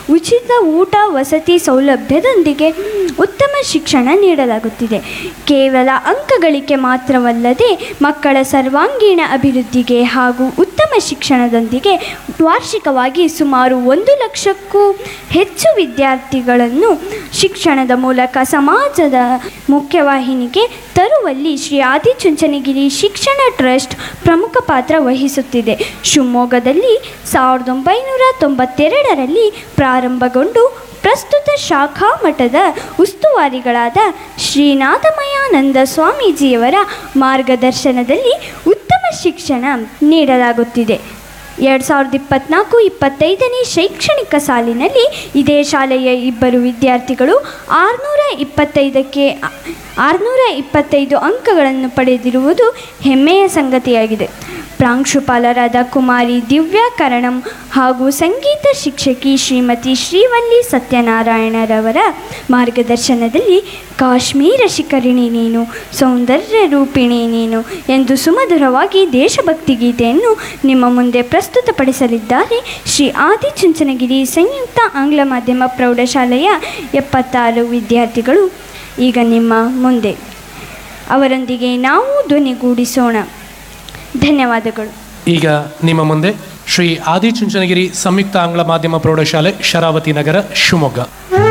ಉಚಿತ ಊಟ ವಸತಿ ಸೌಲಭ್ಯದೊಂದಿಗೆ ಉತ್ತಮ ಶಿಕ್ಷಣ ನೀಡಲಾಗುತ್ತಿದೆ ಕೇವಲ ಅಂಕಗಳಿಕೆ ಮಾತ್ರವಲ್ಲದೆ ಮಕ್ಕಳ ಸರ್ವಾಂಗೀಣ ಅಭಿವೃದ್ಧಿಗೆ ಹಾಗೂ ಉತ್ತಮ ಶಿಕ್ಷಣದೊಂದಿಗೆ ವಾರ್ಷಿಕವಾಗಿ ಸುಮಾರು ಒಂದು ಲಕ್ಷಕ್ಕೂ ಹೆಚ್ಚು ವಿದ್ಯಾರ್ಥಿಗಳನ್ನು ಶಿಕ್ಷಣದ ಮೂಲಕ ಸಮಾಜದ ಮುಖ್ಯವಾಹಿನಿಗೆ ತರುವಲ್ಲಿ ಶ್ರೀ ಆದಿಚುಂಚನಗಿರಿ ಶಿಕ್ಷಣ ಟ್ರಸ್ಟ್ ಪ್ರಮುಖ ಪಾತ್ರ ವಹಿಸುತ್ತಿದೆ ಶಿವಮೊಗ್ಗದಲ್ಲಿ ಸಾವಿರದ ಒಂಬೈನೂರ ತೊಂಬತ್ತೆರಡರಲ್ಲಿ ಪ್ರಾರಂಭಗೊಂಡು ಪ್ರಸ್ತುತ ಶಾಖಾ ಮಠದ ಉಸ್ತುವಾರಿಗಳಾದ ಶ್ರೀನಾಥಮಯಾನಂದ ಸ್ವಾಮೀಜಿಯವರ ಮಾರ್ಗದರ್ಶನದಲ್ಲಿ ಉತ್ತಮ ಶಿಕ್ಷಣ ನೀಡಲಾಗುತ್ತಿದೆ ಎರಡು ಸಾವಿರದ ಇಪ್ಪತ್ನಾಲ್ಕು ಇಪ್ಪತ್ತೈದನೇ ಶೈಕ್ಷಣಿಕ ಸಾಲಿನಲ್ಲಿ ಇದೇ ಶಾಲೆಯ ಇಬ್ಬರು ವಿದ್ಯಾರ್ಥಿಗಳು ಆರುನೂರ ಇಪ್ಪತ್ತೈದಕ್ಕೆ ಆರುನೂರ ಇಪ್ಪತ್ತೈದು ಅಂಕಗಳನ್ನು ಪಡೆದಿರುವುದು ಹೆಮ್ಮೆಯ ಸಂಗತಿಯಾಗಿದೆ ಪ್ರಾಂಶುಪಾಲರಾದ ಕುಮಾರಿ ದಿವ್ಯಾ ಕರಣಂ ಹಾಗೂ ಸಂಗೀತ ಶಿಕ್ಷಕಿ ಶ್ರೀಮತಿ ಶ್ರೀವಲ್ಲಿ ಸತ್ಯನಾರಾಯಣರವರ ಮಾರ್ಗದರ್ಶನದಲ್ಲಿ ಕಾಶ್ಮೀರ ಶಿಖರಿಣಿ ನೀನು ಸೌಂದರ್ಯ ರೂಪಿಣಿ ನೀನು ಎಂದು ಸುಮಧುರವಾಗಿ ದೇಶಭಕ್ತಿ ಗೀತೆಯನ್ನು ನಿಮ್ಮ ಮುಂದೆ ಪ್ರಸ್ತುತಪಡಿಸಲಿದ್ದಾರೆ ಶ್ರೀ ಆದಿಚುಂಚನಗಿರಿ ಸಂಯುಕ್ತ ಆಂಗ್ಲ ಮಾಧ್ಯಮ ಪ್ರೌಢಶಾಲೆಯ ಎಪ್ಪತ್ತಾರು ವಿದ್ಯಾರ್ಥಿಗಳು ಈಗ ನಿಮ್ಮ ಮುಂದೆ ಅವರೊಂದಿಗೆ ನಾವು ಧ್ವನಿಗೂಡಿಸೋಣ ಧನ್ಯವಾದಗಳು ಈಗ ನಿಮ್ಮ ಮುಂದೆ ಶ್ರೀ ಆದಿಚುಂಚನಗಿರಿ ಸಂಯುಕ್ತ ಆಂಗ್ಲ ಮಾಧ್ಯಮ ಪ್ರೌಢಶಾಲೆ ಶರಾವತಿ ನಗರ ಶಿವಮೊಗ್ಗ